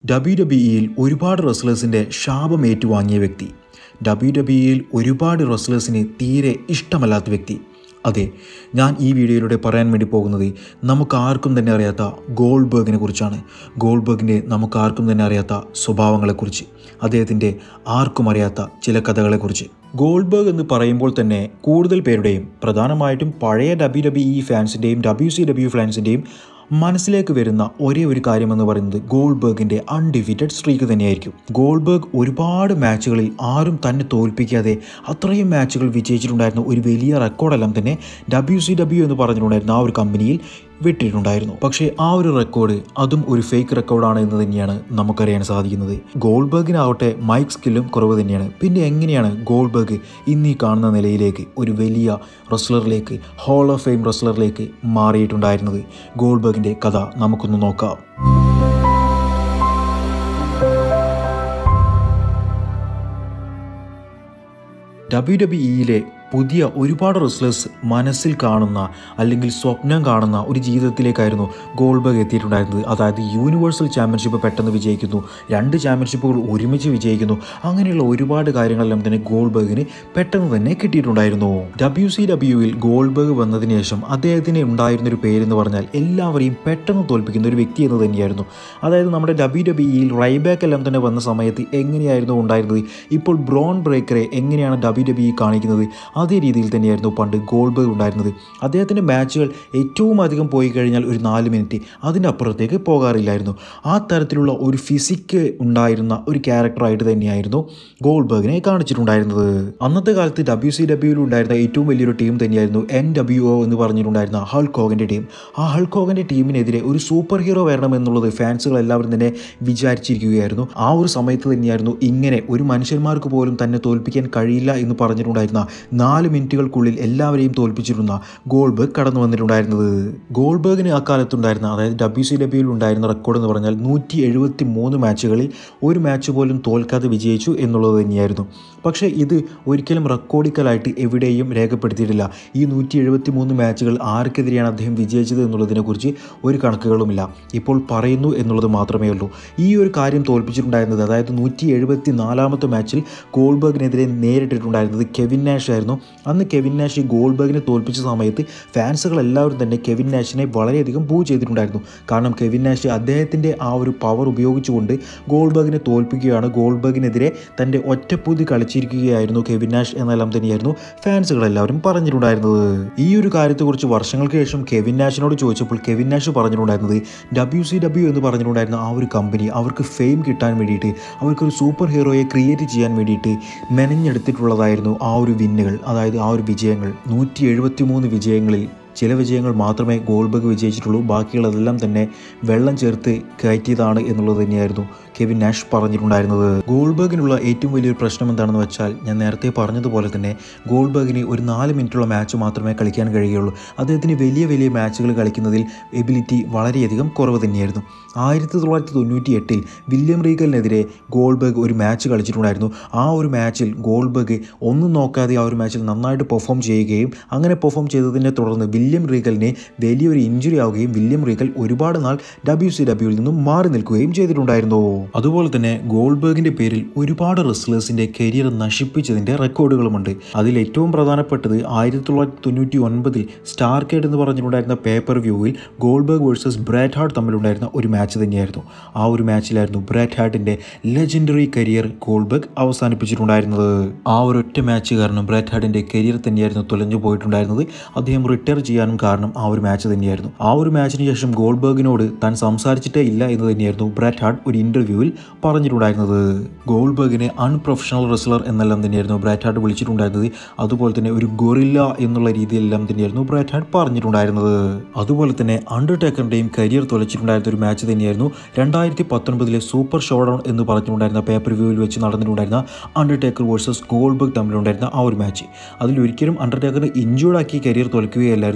W ഡബ്ല്യുഇയിൽ ഒരുപാട് റെസ്ലേഴ്സിൻ്റെ ശാപം ഏറ്റുവാങ്ങിയ വ്യക്തി ഡബ്ല്യു ഡബ്ല്യുഇയിൽ ഒരുപാട് റെസ്ലേഴ്സിന് തീരെ ഇഷ്ടമല്ലാത്ത വ്യക്തി അതെ ഞാൻ ഈ വീഡിയോയിലൂടെ പറയാൻ വേണ്ടി പോകുന്നത് നമുക്ക് ആർക്കും തന്നെ അറിയാത്ത ഗോൾബർഗിനെ കുറിച്ചാണ് ഗോൾബർഗിൻ്റെ നമുക്ക് ആർക്കും തന്നെ അറിയാത്ത സ്വഭാവങ്ങളെക്കുറിച്ച് അദ്ദേഹത്തിൻ്റെ ആർക്കും അറിയാത്ത ചില കഥകളെക്കുറിച്ച് ഗോൾബർഗ് എന്ന് പറയുമ്പോൾ തന്നെ കൂടുതൽ പേരുടെയും പ്രധാനമായിട്ടും പഴയ ഡബ്ല്യു ഡബ്ല്യു ഇ ഫാൻസിൻ്റെയും ഡബ്ല്യു സി ഡബ്ല്യു ഫാൻസിൻ്റെയും മനസ്സിലേക്ക് വരുന്ന ഒരേ ഒരു കാര്യമെന്ന് പറയുന്നത് ഗോൾബർഗിൻ്റെ അൺഡിഫീറ്റഡ് സ്ട്രീക്ക് തന്നെയായിരിക്കും ഗോൾബർഗ് ഒരുപാട് മാച്ചുകളിൽ ആരും തന്നെ തോൽപ്പിക്കാതെ അത്രയും മാച്ചുകൾ വിജയിച്ചിട്ടുണ്ടായിരുന്ന ഒരു വലിയ റെക്കോർഡെല്ലാം തന്നെ ഡബ്ല്യു സി ഡബ്ല്യു എന്ന് പറഞ്ഞിട്ടുണ്ടായിരുന്ന ആ ഒരു കമ്പനിയിൽ വിട്ടിട്ടുണ്ടായിരുന്നു പക്ഷേ ആ ഒരു റെക്കോർഡ് അതും ഒരു ഫേക്ക് റെക്കോർഡാണ് എന്ന് തന്നെയാണ് നമുക്കറിയാൻ സാധിക്കുന്നത് ഗോൾബർഗിനാവട്ടെ മൈക്ക് സ്കില്ലും കുറവ് തന്നെയാണ് പിന്നെ എങ്ങനെയാണ് ഗോൾബർഗ് ഇന്ന് ഈ കാണുന്ന നിലയിലേക്ക് ഒരു വലിയ റെസ്ലറിലേക്ക് ഹോൾ ഓഫ് ഫെയിം റെസ്ലറിലേക്ക് മാറിയിട്ടുണ്ടായിരുന്നത് ഗോൾബർഗിൻ്റെ കഥ നമുക്കൊന്ന് നോക്കാം ഡബ്ല്യു ഡബ്ല്യു ഇയിലെ പുതിയ ഒരുപാട് റെസ്ലേഴ്സ് മനസ്സിൽ കാണുന്ന അല്ലെങ്കിൽ സ്വപ്നം കാണുന്ന ഒരു ജീവിതത്തിലേക്കായിരുന്നു ഗോൾബർഗ് എത്തിയിട്ടുണ്ടായിരുന്നത് അതായത് യൂണിവേഴ്സൽ ചാമ്പ്യൻഷിപ്പ് പെട്ടെന്ന് വിജയിക്കുന്നു രണ്ട് ചാമ്പ്യൻഷിപ്പുകൾ ഒരുമിച്ച് വിജയിക്കുന്നു അങ്ങനെയുള്ള ഒരുപാട് കാര്യങ്ങളെല്ലാം തന്നെ ഗോൾബർഗിന് പെട്ടെന്ന് തന്നെ കിട്ടിയിട്ടുണ്ടായിരുന്നു ഡബ്ല്യു സി ഡബ്ല്യുവിൽ ഗോൾബർഗ് വന്നതിന് ശേഷം അദ്ദേഹത്തിന് ഉണ്ടായിരുന്ന ഒരു പേരെന്ന് പറഞ്ഞാൽ എല്ലാവരെയും പെട്ടെന്ന് തോൽപ്പിക്കുന്ന ഒരു വ്യക്തി എന്ന് തന്നെയായിരുന്നു അതായത് നമ്മുടെ ഡബ്ല്യു ഡബ്ല്യു ഇയിൽ റൈബാക്ക് എല്ലാം തന്നെ വന്ന സമയത്ത് എങ്ങനെയായിരുന്നു ഉണ്ടായിരുന്നത് ഇപ്പോൾ ബ്രോൺ ബ്രേക്കറെ എങ്ങനെയാണ് ഡബ്ല്യു ഡബ്ല്യു ഇ കാണിക്കുന്നത് അതേ രീതിയിൽ തന്നെയായിരുന്നു പണ്ട് ഗോൾബർഗ് ഉണ്ടായിരുന്നത് അദ്ദേഹത്തിൻ്റെ മാച്ചുകൾ ഏറ്റവും അധികം പോയി കഴിഞ്ഞാൽ ഒരു നാല് മിനിറ്റ് അതിനപ്പുറത്തേക്ക് പോകാറില്ലായിരുന്നു ആ തരത്തിലുള്ള ഒരു ഫിസിക്ക് ഉണ്ടായിരുന്ന ഒരു ക്യാരക്ടറായിട്ട് തന്നെയായിരുന്നു ഗോൾബർഗിനെ കാണിച്ചിട്ടുണ്ടായിരുന്നത് അന്നത്തെ കാലത്ത് ഡബ്ല്യു സി ഡബ്ല്യുവിൽ ഉണ്ടായിരുന്ന ഏറ്റവും വലിയൊരു ടീം തന്നെയായിരുന്നു എൻ ഡബ്ല്യു ഒ എന്ന് പറഞ്ഞിട്ടുണ്ടായിരുന്ന ഹൾക്ക് ഹോഗൻ്റെ ടീം ആ ഹൾക്ക് ഹോഗൻ്റെ ടീമിനെതിരെ ഒരു സൂപ്പർ ഹീറോ വരണം എന്നുള്ളത് ഫാൻസുകൾ എല്ലാവരും തന്നെ വിചാരിച്ചിരിക്കുകയായിരുന്നു ആ ഒരു സമയത്ത് തന്നെയായിരുന്നു ഇങ്ങനെ ഒരു മനുഷ്യന്മാർക്ക് പോലും തന്നെ തോൽപ്പിക്കാൻ കഴിയില്ല എന്ന് പറഞ്ഞിട്ടുണ്ടായിരുന്ന നാല് മിനിറ്റുകൾക്കുള്ളിൽ എല്ലാവരെയും തോൽപ്പിച്ചിരുന്ന ഗോൾബർഗ് കടന്നു വന്നിട്ടുണ്ടായിരുന്നത് ഗോൾബർഗിന് അക്കാലത്തുണ്ടായിരുന്ന അതായത് ഡബ്ല്യു സി ഡബ്ല്യുയിൽ ഉണ്ടായിരുന്ന റെക്കോർഡ് എന്ന് പറഞ്ഞാൽ നൂറ്റി എഴുപത്തി മൂന്ന് മാച്ചുകളിൽ ഒരു മാച്ച് പോലും തോൽക്കാതെ വിജയിച്ചു എന്നുള്ളത് തന്നെയായിരുന്നു പക്ഷേ ഇത് ഒരിക്കലും റെക്കോർഡിക്കലായിട്ട് എവിടെയും രേഖപ്പെടുത്തിയിട്ടില്ല ഈ നൂറ്റി എഴുപത്തി മൂന്ന് മാച്ചുകൾ ആർക്കെതിരെയാണ് അദ്ദേഹം വിജയിച്ചത് എന്നുള്ളതിനെക്കുറിച്ച് ഒരു കണക്കുകളുമില്ല ഇപ്പോൾ പറയുന്നു എന്നുള്ളത് മാത്രമേ ഉള്ളൂ ഈ ഒരു കാര്യം തോൽപ്പിച്ചിട്ടുണ്ടായിരുന്നത് അതായത് നൂറ്റി എഴുപത്തി നാലാമത്തെ മാച്ചിൽ ഗോൾബർഗിനെതിരെ നേരിട്ടിട്ടുണ്ടായിരുന്നത് കെവിൻ നാഷ് ആയിരുന്നു അന്ന് കെവിൻ നാഷ് ഗോൾബർഗിനെ തോൽപ്പിച്ച സമയത്ത് ഫാൻസുകൾ എല്ലാവരും തന്നെ കെവിൻ നാഷിനെ വളരെയധികം ബൂ ചെയ്തിട്ടുണ്ടായിരുന്നു കാരണം കെവിൻ നാഷ് അദ്ദേഹത്തിൻ്റെ ആ ഒരു പവർ ഉപയോഗിച്ചുകൊണ്ട് ഗോൾബർഗിനെ തോൽപ്പിക്കുകയാണ് ഗോൾബർഗിനെതിരെ തൻ്റെ ഒറ്റപ്പൂതി കളിച്ചിരിക്കുകയായിരുന്നു കെവിൻ നാഷ് എന്നെല്ലാം തന്നെയായിരുന്നു ഫാൻസുകൾ എല്ലാവരും പറഞ്ഞിട്ടുണ്ടായിരുന്നത് ഈ ഒരു കാര്യത്തെക്കുറിച്ച് വർഷങ്ങൾക്ക് ശേഷം കെവിൻ നാഷിനോട് ചോദിച്ചപ്പോൾ കെവിൻ നാഷ് പറഞ്ഞിട്ടുണ്ടായിരുന്നത് ഡബ്ല്യു സി ഡബ്ല്യു എന്ന് പറഞ്ഞിട്ടുണ്ടായിരുന്ന ആ ഒരു കമ്പനി അവർക്ക് ഫെയിം കിട്ടാൻ വേണ്ടിയിട്ട് അവർക്കൊരു സൂപ്പർ ഹീറോയെ ക്രിയേറ്റ് ചെയ്യാൻ വേണ്ടിയിട്ട് മെനഞ്ഞെടുത്തിട്ടുള്ളതായിരുന്നു ആ ഒരു വിന്നുകൾ അതായത് ആ ഒരു വിജയങ്ങൾ നൂറ്റി എഴുപത്തി മൂന്ന് വിജയങ്ങളിൽ ചില വിജയങ്ങൾ മാത്രമേ ഗോൾബർഗ് വിജയിച്ചിട്ടുള്ളൂ ബാക്കിയുള്ളതെല്ലാം തന്നെ വെള്ളം ചേർത്ത് കയറ്റിയതാണ് എന്നുള്ളത് തന്നെയായിരുന്നു കെവിൻ നാഷ് പറഞ്ഞിട്ടുണ്ടായിരുന്നത് ഗോൾബർഗിനുള്ള ഏറ്റവും വലിയൊരു പ്രശ്നം എന്താണെന്ന് വെച്ചാൽ ഞാൻ നേരത്തെ പറഞ്ഞതുപോലെ തന്നെ ഗോൾബർഗിന് ഒരു നാല് മിനിറ്റുള്ള മാച്ച് മാത്രമേ കളിക്കാൻ കഴിയുകയുള്ളൂ അദ്ദേഹത്തിന് വലിയ വലിയ മാച്ചുകൾ കളിക്കുന്നതിൽ എബിലിറ്റി വളരെയധികം കുറവ് തന്നെയായിരുന്നു ആയിരത്തി തൊള്ളായിരത്തി തൊണ്ണൂറ്റി എട്ടിൽ വില്യം റീഗലിനെതിരെ ഗോൾബർഗ് ഒരു മാച്ച് കളിച്ചിട്ടുണ്ടായിരുന്നു ആ ഒരു മാച്ചിൽ ഗോൾബർഗ് ഒന്നും നോക്കാതെ ആ ഒരു മാച്ചിൽ നന്നായിട്ട് പെർഫോം ചെയ്യുകയും അങ്ങനെ പെർഫോം ചെയ്തതിനെ തുടർന്ന് വില്യം റീഗലിനെ വലിയൊരു ഇഞ്ചുറി ആവുകയും വില്യം റീഗൽ ഒരുപാട് നാൾ ഡബ്ല്യു സി ഡബ്ല്യുവിൽ നിന്നും മാറി നിൽക്കുകയും ചെയ്തിട്ടുണ്ടായിരുന്നു അതുപോലെ തന്നെ ഗോൾബർഗിന്റെ പേരിൽ ഒരുപാട് റെസ്ലേഴ്സിന്റെ കരിയർ നശിപ്പിച്ചതിന്റെ റെക്കോർഡുകളുമുണ്ട് അതിൽ ഏറ്റവും പ്രധാനപ്പെട്ടത് ആയിരത്തി തൊള്ളായിരത്തി തൊണ്ണൂറ്റി ഒൻപതിൽ സ്റ്റാർ കേഡ് എന്ന് പറഞ്ഞിട്ടുണ്ടായിരുന്ന പേപ്പർ വ്യൂവിൽ ഗോൾബർഗ് വേഴ്സസ് ബ്രാറ്റ് ഹാർട്ട് തമ്മിലുണ്ടായിരുന്ന ഒരു മാച്ച് തന്നെയായിരുന്നു ആ ഒരു മാച്ചിലായിരുന്നു ബ്രാറ്റ് ഹാർട്ടിന്റെ ലെജൻഡറി കരിയർ ഗോൾബർഗ് അവസാനിപ്പിച്ചിട്ടുണ്ടായിരുന്നത് ആ ഒരു ഒറ്റ മാച്ച് കാരണം ബ്രാറ്റ് ഹാർട്ടിന്റെ കരിയർ തന്നെയായിരുന്നു തുലഞ്ഞു പോയിട്ടുണ്ടായിരുന്നത് അദ്ദേഹം റിട്ടയർ ചെയ്യാനും കാരണം ആ ഒരു മാച്ച് തന്നെയായിരുന്നു ആ ഒരു മാച്ചിന് ശേഷം ഗോൾബർഗിനോട് താൻ സംസാരിച്ചിട്ടേ ഇല്ല എന്ന് തന്നെയായിരുന്നു ബ്രാറ്റ് ഹാർട്ട് ഒരു ഇന്റർവ്യൂവിൽ പറഞ്ഞിട്ടുണ്ടായിരുന്നത് ഗോൾബർഗിനെ അൺപ്രൊഫഷണൽ റെസ്ലർ എന്നെല്ലാം തന്നെയായിരുന്നു ബ്രാറ്റ് ഹാർട്ട് വിളിച്ചിട്ടുണ്ടായിരുന്നത് അതുപോലെ തന്നെ ഒരു ഗൊറില്ല എന്നുള്ള രീതിയിലെല്ലാം തന്നെയായിരുന്നു ബ്രാറ്റ് ഹാർട്ട് പറഞ്ഞിട്ടുണ്ടായിരുന്നത് അതുപോലെ തന്നെ അണ്ടർടേക്കറിന്റെയും കരിയർ തുലച്ചിട്ടുണ്ടായിരുന്ന ഒരു മാച്ച് തന്നെയായിരുന്നു രണ്ടായിരത്തി പത്തൊൻപതിലെ സൂപ്പർ ഷോഡൗൺ എന്ന് പറഞ്ഞിട്ടുണ്ടായിരുന്ന പേപ്പർ വ്യൂവിൽ വെച്ച് നടന്നിട്ടുണ്ടായിരുന്ന അണ്ടർടേക്കർ വേഴ്സസ് ഗോൾബർഗ് തമ്മിലുണ്ടായിരുന്ന ആ ഒരു മാച്ച് അതിൽ ഒരിക്കലും അണ്ടർടേക്കറിനെ ഇഞ്ചുർഡ് ആക്കി കരിയർ തുലക്കുകയല്ലായിരുന്നു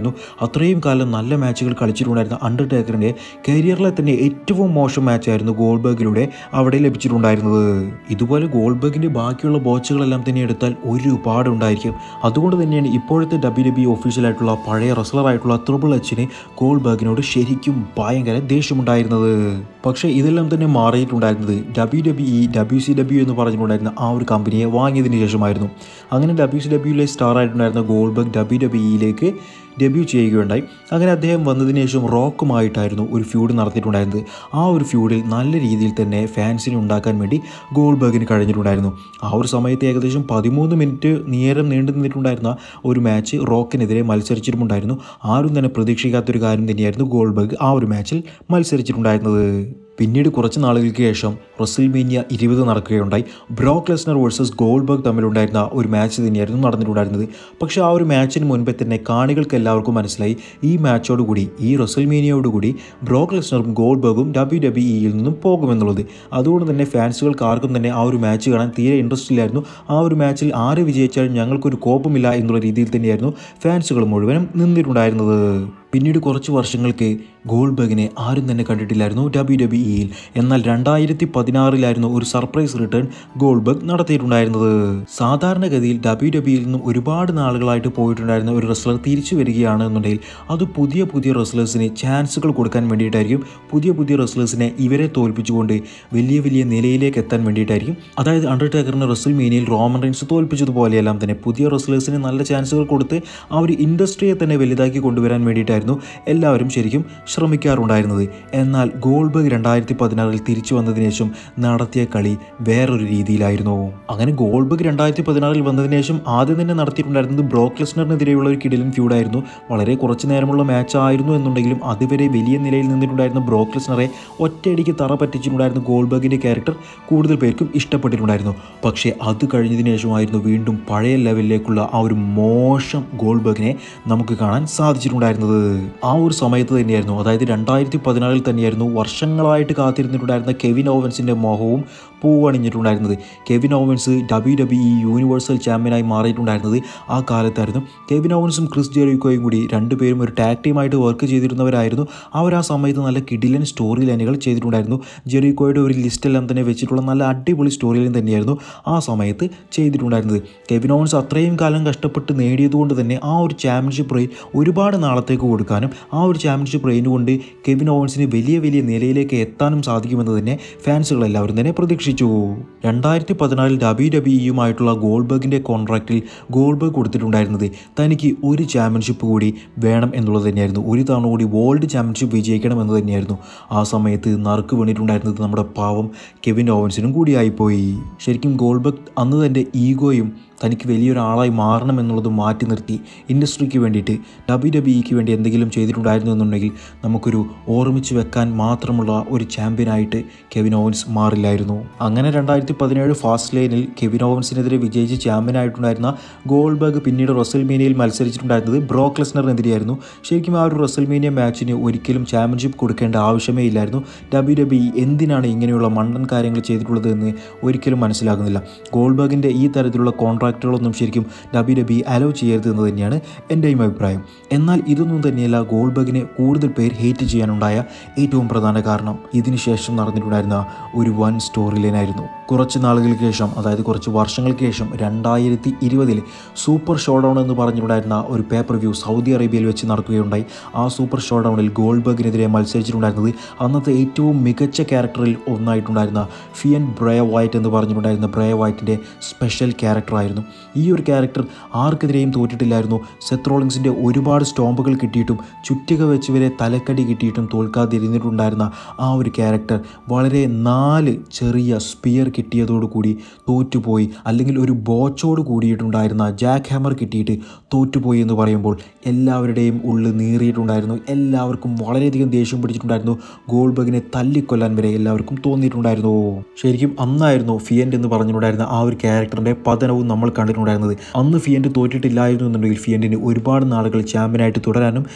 ഉണ്ടായിരുന്നു അത്രയും കാലം നല്ല മാച്ചുകൾ കളിച്ചിട്ടുണ്ടായിരുന്ന അണ്ടർടേക്കറിൻ്റെ കരിയറിലെ തന്നെ ഏറ്റവും മോശം മാച്ചായിരുന്നു ഗോൾബർഗിലൂടെ അവിടെ ലഭിച്ചിട്ടുണ്ടായിരുന്നത് ഇതുപോലെ ഗോൾബർഗിൻ്റെ ബാക്കിയുള്ള ബോച്ചുകളെല്ലാം തന്നെ എടുത്താൽ ഒരുപാട് ഉണ്ടായിരിക്കും അതുകൊണ്ട് തന്നെയാണ് ഇപ്പോഴത്തെ ഡബ്ല്യു ഡബ്ല്യു ഒഫീഷ്യലായിട്ടുള്ള പഴയ റെസ്ലറായിട്ടുള്ള ത്രിബിൾ എച്ചിന് ഗോൾബർഗിനോട് ശരിക്കും ഭയങ്കര ദേഷ്യമുണ്ടായിരുന്നത് പക്ഷേ ഇതെല്ലാം തന്നെ മാറിയിട്ടുണ്ടായിരുന്നത് W W E W C W എന്ന് പറഞ്ഞിട്ടുണ്ടായിരുന്ന ആ ഒരു കമ്പനിയെ വാങ്ങിയതിന് ശേഷമായിരുന്നു അങ്ങനെ ഡബ്ല്യു സി ഡബ്ല്യുയിലെ സ്റ്റാർ ആയിട്ടുണ്ടായിരുന്ന ഗോൾബർഗ് ഡബ്ല്യു ഡബ്ല്യു ഇയിലേക്ക് ഡെബ്യൂ ചെയ്യുകയുണ്ടായി അങ്ങനെ അദ്ദേഹം വന്നതിന് ശേഷം റോക്കുമായിട്ടായിരുന്നു ഒരു ഫ്യൂഡ് നടത്തിയിട്ടുണ്ടായിരുന്നത് ആ ഒരു ഫ്യൂഡിൽ നല്ല രീതിയിൽ തന്നെ ഫാൻസിനെ ഉണ്ടാക്കാൻ വേണ്ടി ഗോൾബർഗിന് കഴിഞ്ഞിട്ടുണ്ടായിരുന്നു ആ ഒരു സമയത്ത് ഏകദേശം പതിമൂന്ന് മിനിറ്റ് നേരം നീണ്ടു നിന്നിട്ടുണ്ടായിരുന്ന ഒരു മാച്ച് റോക്കിനെതിരെ മത്സരിച്ചിട്ടുണ്ടായിരുന്നു ആരും തന്നെ പ്രതീക്ഷിക്കാത്തൊരു കാര്യം തന്നെയായിരുന്നു ഗോൾബർഗ് ആ ഒരു മാച്ചിൽ മത്സരിച്ചിട്ടുണ്ടായിരുന്നത് പിന്നീട് കുറച്ച് നാളുകൾക്ക് ശേഷം റസിൽമേനിയ ഇരുപത് നടക്കുകയുണ്ടായി ബ്രോക്ക് ലെസ്നർ വേഴ്സസ് ഗോൾബർഗ് തമ്മിലുണ്ടായിരുന്ന ഒരു മാച്ച് തന്നെയായിരുന്നു നടന്നിട്ടുണ്ടായിരുന്നത് പക്ഷേ ആ ഒരു മാച്ചിന് മുൻപേ തന്നെ കാണികൾക്ക് എല്ലാവർക്കും മനസ്സിലായി ഈ മാച്ചോടുകൂടി ഈ റസിൽമേനിയയോടുകൂടി ബ്രോക്ക് ലെസ്നറും ഗോൾബർഗും ഡബ്ല്യു ഡബ്ല്യു ഇയിൽ നിന്നും പോകുമെന്നുള്ളത് അതുകൊണ്ട് തന്നെ ഫാൻസുകൾക്ക് ആർക്കും തന്നെ ആ ഒരു മാച്ച് കാണാൻ തീരെ ഇൻട്രസ്റ്റ് ഇല്ലായിരുന്നു ആ ഒരു മാച്ചിൽ ആര് വിജയിച്ചാലും ഞങ്ങൾക്കൊരു കോപമില്ല എന്നുള്ള രീതിയിൽ തന്നെയായിരുന്നു ഫാൻസുകൾ മുഴുവനും നിന്നിട്ടുണ്ടായിരുന്നത് പിന്നീട് കുറച്ച് വർഷങ്ങൾക്ക് ഗോൾബർഗിനെ ആരും തന്നെ കണ്ടിട്ടില്ലായിരുന്നു ഡബ്ല്യു ഡബ്ല്യു ഇയിൽ എന്നാൽ രണ്ടായിരത്തി പതിനാറിലായിരുന്നു ഒരു സർപ്രൈസ് റിട്ടേൺ ഗോൾബർഗ് നടത്തിയിട്ടുണ്ടായിരുന്നത് സാധാരണഗതിയിൽ ഡബ്ല്യു ഡബ്ല്യുയിൽ നിന്നും ഒരുപാട് നാളുകളായിട്ട് പോയിട്ടുണ്ടായിരുന്ന ഒരു റെസ്ലർ തിരിച്ചു വരികയാണ് എന്നുണ്ടെങ്കിൽ അത് പുതിയ പുതിയ റെസ്ലേഴ്സിന് ചാൻസുകൾ കൊടുക്കാൻ വേണ്ടിയിട്ടായിരിക്കും പുതിയ പുതിയ റെസ്ലേഴ്സിനെ ഇവരെ തോൽപ്പിച്ചുകൊണ്ട് വലിയ വലിയ നിലയിലേക്ക് എത്താൻ വേണ്ടിയിട്ടായിരിക്കും അതായത് അണ്ടർടേക്കറിന് റെസ്ൽ മീനിയിൽ റോമൻ റൈൻസ് തോൽപ്പിച്ചതുപോലെയെല്ലാം തന്നെ പുതിയ റെസ്ലേഴ്സിന് നല്ല ചാൻസുകൾ കൊടുത്ത് ആ ഒരു ഇൻഡസ്ട്രിയെ തന്നെ വലുതാക്കി കൊണ്ടുവരാൻ വേണ്ടിയിട്ടായിരുന്നു എല്ലാവരും ശരിക്കും ശ്രമിക്കാറുണ്ടായിരുന്നത് എന്നാൽ ഗോൾബർഗ് രണ്ടായിരത്തി പതിനാറിൽ തിരിച്ചു വന്നതിന് ശേഷം നടത്തിയ കളി വേറൊരു രീതിയിലായിരുന്നു അങ്ങനെ ഗോൾബർഗ് രണ്ടായിരത്തി പതിനാറിൽ വന്നതിന് ശേഷം ആദ്യം തന്നെ നടത്തിയിട്ടുണ്ടായിരുന്നത് ബ്രോക്ക് ലെസ്നറിനെതിരെയുള്ള ഒരു കിടിലൻ ഫ്യൂഡായിരുന്നു വളരെ കുറച്ച് നേരമുള്ള മാച്ച് ആയിരുന്നു എന്നുണ്ടെങ്കിലും അതുവരെ വലിയ നിലയിൽ നിന്നിട്ടുണ്ടായിരുന്ന ബ്രോക്ക് ലെസ്നറെ ഒറ്റയടിക്ക് തറ പറ്റിച്ചിട്ടുണ്ടായിരുന്ന ഗോൾബർഗിൻ്റെ ക്യാരക്ടർ കൂടുതൽ പേർക്കും ഇഷ്ടപ്പെട്ടിട്ടുണ്ടായിരുന്നു പക്ഷേ അത് കഴിഞ്ഞതിന് ശേഷമായിരുന്നു വീണ്ടും പഴയ ലെവലിലേക്കുള്ള ആ ഒരു മോശം ഗോൾബർഗിനെ നമുക്ക് കാണാൻ സാധിച്ചിട്ടുണ്ടായിരുന്നത് ആ ഒരു സമയത്ത് തന്നെയായിരുന്നു അതായത് രണ്ടായിരത്തി പതിനാറിൽ തന്നെയായിരുന്നു വർഷങ്ങളായിട്ട് കാത്തിരുന്നിട്ടുണ്ടായിരുന്ന കെവിൻ ഓവൻസിൻ്റെ മോഹവും പൂവണിഞ്ഞിട്ടുണ്ടായിരുന്നത് Kevin Owens W W E universal ചാമ്പ്യനായി മാറിയിട്ടുണ്ടായിരുന്നത് ആ കാലത്തായിരുന്നു കെവിൻ ഓവൻസും ക്രിസ് ജെറിക്കോയും കൂടി രണ്ടുപേരും ഒരു ടാഗ് ടീമായിട്ട് വർക്ക് ചെയ്തിരുന്നവരായിരുന്നു അവർ ആ സമയത്ത് നല്ല കിടിലൻ സ്റ്റോറി ലൈനുകൾ ചെയ്തിട്ടുണ്ടായിരുന്നു ജെറിക്കോയുടെ ഒരു ലിസ്റ്റെല്ലാം തന്നെ വെച്ചിട്ടുള്ള നല്ല അടിപൊളി സ്റ്റോറി ലൈൻ തന്നെയായിരുന്നു ആ സമയത്ത് ചെയ്തിട്ടുണ്ടായിരുന്നത് കെവിൻ ഓവൻസ് അത്രയും കാലം കഷ്ടപ്പെട്ട് നേടിയതുകൊണ്ട് തന്നെ ആ ഒരു ചാമ്പ്യൻഷിപ്പ് റെയിൻ ഒരുപാട് നാളത്തേക്ക് കൊടുക്കാനും ആ ഒരു ചാമ്പ്യൻഷിപ്പ് റെയിൻ കൊണ്ട് കെവിൻ ഓവൻസിന് വലിയ വലിയ നിലയിലേക്ക് എത്താനും സാധിക്കുമെന്ന് തന്നെ ഫാൻസുകൾ എല്ലാവരും തന്നെ പ്രതീക്ഷിച്ചു രണ്ടായിരത്തി പതിനാലിൽ ഡബ്ല്യു ഡബ്ല്യു ഇയുമായിട്ടുള്ള ഗോൾബർഗിൻ്റെ കോൺട്രാക്റ്റിൽ ഗോൾബർഗ് കൊടുത്തിട്ടുണ്ടായിരുന്നത് തനിക്ക് ഒരു ചാമ്പ്യൻഷിപ്പ് കൂടി വേണം എന്നുള്ളത് തന്നെയായിരുന്നു ഒരു തവണ കൂടി വേൾഡ് ചാമ്പ്യൻഷിപ്പ് വിജയിക്കണം എന്ന് തന്നെയായിരുന്നു ആ സമയത്ത് നറുക്ക് വീണിട്ടുണ്ടായിരുന്നത് നമ്മുടെ പാവം കെവിൻ ഓവൻസിനും കൂടിയായിപ്പോയി ശരിക്കും ഗോൾബർഗ് അന്ന് തൻ്റെ ഈഗോയും തനിക്ക് വലിയൊരാളായി മാറണം എന്നുള്ളത് മാറ്റി നിർത്തി ഇൻഡസ്ട്രിക്ക് വേണ്ടിയിട്ട് ഡബ്ല്യു ഡബ്ല്യു ഇക്ക് വേണ്ടി എന്തെങ്കിലും ചെയ്തിട്ടുണ്ടായിരുന്നു എന്നുണ്ടെങ്കിൽ നമുക്കൊരു ഓർമ്മിച്ച് വെക്കാൻ മാത്രമുള്ള ഒരു ചാമ്പ്യനായിട്ട് കെവിൻ ഓവൻസ് മാറില്ലായിരുന്നു അങ്ങനെ രണ്ടായിരത്തി പതിനേഴ് ഫാസ്റ്റ് ലൈനിൽ കെവിൻ ഓവൻസിനെതിരെ വിജയിച്ച് ചാമ്പ്യനായിട്ടുണ്ടായിരുന്ന ഗോൾബർഗ് പിന്നീട് റസൽമേനിയയിൽ മത്സരിച്ചിട്ടുണ്ടായിരുന്നത് ബ്രോക്ക് ലെസ്നറിനെതിരെയായിരുന്നു ശരിക്കും ആ ഒരു റസൽമേനിയ മാച്ചിന് ഒരിക്കലും ചാമ്പ്യൻഷിപ്പ് കൊടുക്കേണ്ട ആവശ്യമേ ഇല്ലായിരുന്നു ഡബ്ല്യു ഡബ്ല്യു ഇ എന്തിനാണ് ഇങ്ങനെയുള്ള മണ്ടൻ കാര്യങ്ങൾ ചെയ്തിട്ടുള്ളത് എന്ന് ഒരിക്കലും മനസ്സിലാകുന്നില്ല ഗോൾബർഗിൻ്റെ ഈ തരത്തിലുള്ള കോൺട്രാക്റ്റുകളൊന്നും ശരിക്കും ഡബ്ല്യു ഡബ്ല്യു അലോ ചെയ്യരുത് എന്ന് തന്നെയാണ് എൻ്റെയും അഭിപ്രായം എന്നാൽ ഇതൊന്നും തന്നെയല്ല ഗോൾബർഗിനെ കൂടുതൽ പേർ ഹേറ്റ് ചെയ്യാനുണ്ടായ ഏറ്റവും പ്രധാന കാരണം ഇതിന് ശേഷം നടന്നിട്ടുണ്ടായിരുന്ന ഒരു വൻ സ്റ്റോറി ലൈനായിരുന്നു കുറച്ച് നാളുകൾക്ക് ശേഷം അതായത് കുറച്ച് വർഷങ്ങൾക്ക് ശേഷം രണ്ടായിരത്തി ഇരുപതിൽ സൂപ്പർ ഷോഡൗൺ എന്ന് പറഞ്ഞിട്ടുണ്ടായിരുന്ന ഒരു പേപ്പർ വ്യൂ സൗദി അറേബ്യയിൽ വെച്ച് നടക്കുകയുണ്ടായി ആ സൂപ്പർ ഷോഡൗണിൽ ഗോൾബർഗിനെതിരെ മത്സരിച്ചിട്ടുണ്ടായിരുന്നത് അന്നത്തെ ഏറ്റവും മികച്ച ക്യാരക്ടറിൽ ഒന്നായിട്ടുണ്ടായിരുന്ന ഫിയൻ ബ്രയ വൈറ്റ് എന്ന് പറഞ്ഞിട്ടുണ്ടായിരുന്ന ബ്രയ വൈറ്റിൻ്റെ സ്പെഷ്യൽ ക്യാരക്ടറായിരുന്നു ഈ ഒരു ക്യാരക്ടർ ആർക്കെതിരെയും തോറ്റിട്ടില്ലായിരുന്നു സെത്രോളിങ്സിൻ്റെ ഒരുപാട് സ്റ്റോമ്പുകൾ കിട്ടിയിട്ടും ചുറ്റിക വെച്ച് വരെ തലക്കടി കിട്ടിയിട്ടും തോൽക്കാതിരുന്നിട്ടുണ്ടായിരുന്ന ആ ഒരു ക്യാരക്ടർ വളരെ നാല് ചെറിയ സ്പിയർ കിട്ടിയതോടുകൂടി തോറ്റുപോയി അല്ലെങ്കിൽ ഒരു ബോച്ചോട് കൂടിയിട്ടുണ്ടായിരുന്ന ജാക്ക് ഹാമർ കിട്ടിയിട്ട് തോറ്റുപോയി എന്ന് പറയുമ്പോൾ എല്ലാവരുടെയും ഉള്ളിൽ നീറിയിട്ടുണ്ടായിരുന്നു എല്ലാവർക്കും വളരെയധികം ദേഷ്യം പിടിച്ചിട്ടുണ്ടായിരുന്നു ഗോൾബർഗിനെ തല്ലിക്കൊല്ലാൻ വരെ എല്ലാവർക്കും തോന്നിയിട്ടുണ്ടായിരുന്നു ശരിക്കും അന്നായിരുന്നു ഫിയൻഡ് എന്ന് പറഞ്ഞിട്ടുണ്ടായിരുന്ന ആ ഒരു ക്യാരക്ടറിൻ്റെ പതനവും നമ്മൾ കണ്ടിട്ടുണ്ടായിരുന്നത് അന്ന് ഫിയൻഡ് തോറ്റിട്ടില്ലായിരുന്നു എന്നുണ്ടെങ്കിൽ ഫിയൻഡിന് ഒരുപാട് നാളുകൾ ചാമ്പ്യനായിട്ട് തുടരാനും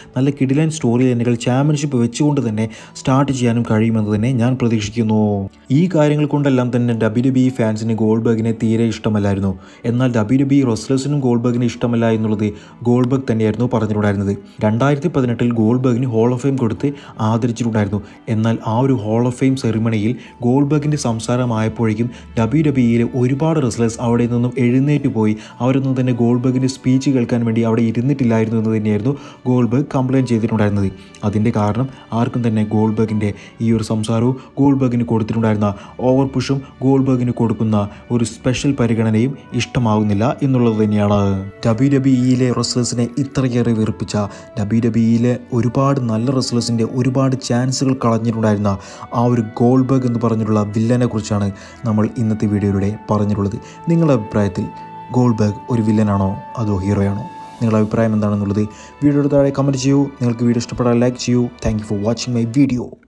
നല്ല കിടിലൻ സ്റ്റോറി ലൈനുകൾ ചാമ്പ്യൻഷിപ്പ് വെച്ചുകൊണ്ട് തന്നെ സ്റ്റാർട്ട് ചെയ്യാനും കഴിയുമെന്ന് തന്നെ ഞാൻ പ്രതീക്ഷിക്കുന്നു ഈ കാര്യങ്ങൾ കൊണ്ടെല്ലാം തന്നെ ഡബ്ല്യു ഡബ്ല്യു ഫാൻസിന് ഗോൾബർഗിനെ തീരെ ഇഷ്ടമല്ലായിരുന്നു എന്നാൽ ഡബ്ല്യു ഡബ്ല്യു റെസ്ലേഴ്സിനും ഗോൾബർഗിനെ ഇഷ്ടമല്ല എന്നുള്ളത് ഗോൾബർഗ് തന്നെയായിരുന്നു പറഞ്ഞിട്ടുണ്ടായിരുന്നത് രണ്ടായിരത്തി പതിനെട്ടിൽ ഗോൾബർഗിന് ഹോൾ ഓഫ് ഫെയിം കൊടുത്ത് ആദരിച്ചിട്ടുണ്ടായിരുന്നു എന്നാൽ ആ ഒരു ഹോൾ ഓഫ് ഫെയിം സെറിമണിയിൽ ഗോൾബർഗിൻ്റെ സംസാരമായപ്പോഴേക്കും ഡബ്ല്യു ഡബ്ല്യുയിലെ ഒരുപാട് റെസ്ലേഴ്സ് അവിടെ നിന്നും എഴുന്നേറ്റ് പോയി അവരൊന്നും തന്നെ ഗോൾബർഗിൻ്റെ സ്പീച്ച് കേൾക്കാൻ വേണ്ടി അവിടെ ഇരുന്നിട്ടില്ലായിരുന്നു എന്ന് തന്നെയായിരുന്നു ഗോൾബർഗ് കംപ്ലയിൻറ്റ് ചെയ്തിട്ടുണ്ടായിരുന്നത് അതിൻ്റെ കാരണം ആർക്കും തന്നെ ഗോൾബർഗിൻ്റെ ഈ ഒരു സംസാരവും ഗോൾബർഗിന് കൊടുത്തിട്ടുണ്ടായിരുന്ന ഓവർ പുഷും ഗോൾബർഗിന് കൊടുക്കുന്ന ഒരു സ്പെഷ്യൽ പരിഗണനയും ഇഷ്ടമാകുന്നില്ല എന്നുള്ളത് തന്നെയാണ് ഡബ്ല്യു ഡബ്ല്യുയിലെ റെസ്ലേഴ്സിനെ ഇത്രയേറെ വെറുപ്പിച്ച ഡബ്ല്യു ഡബ്ല്യുയിലെ ഒരുപാട് നല്ല റെസ്ലേഴ്സിൻ്റെ ഒരുപാട് ചാൻസുകൾ കളഞ്ഞിട്ടുണ്ടായിരുന്ന ആ ഒരു ഗോൾബർഗ് എന്ന് പറഞ്ഞിട്ടുള്ള വില്ലനെ കുറിച്ചാണ് നമ്മൾ ഇന്നത്തെ വീഡിയോയിലൂടെ പറഞ്ഞിട്ടുള്ളത് നിങ്ങളുടെ അഭിപ്രായത്തിൽ ഗോൾബർഗ് ഒരു വില്ലനാണോ അതോ ഹീറോയാണോ നിങ്ങളുടെ അഭിപ്രായം എന്താണെന്നുള്ളത് വീഡിയോയുടെ താഴെ കമൻറ്റ് ചെയ്യൂ നിങ്ങൾക്ക് വീഡിയോ ഇഷ്ടപ്പെട്ടാൽ ലൈക്ക് ചെയ്യൂ thank you for watching my video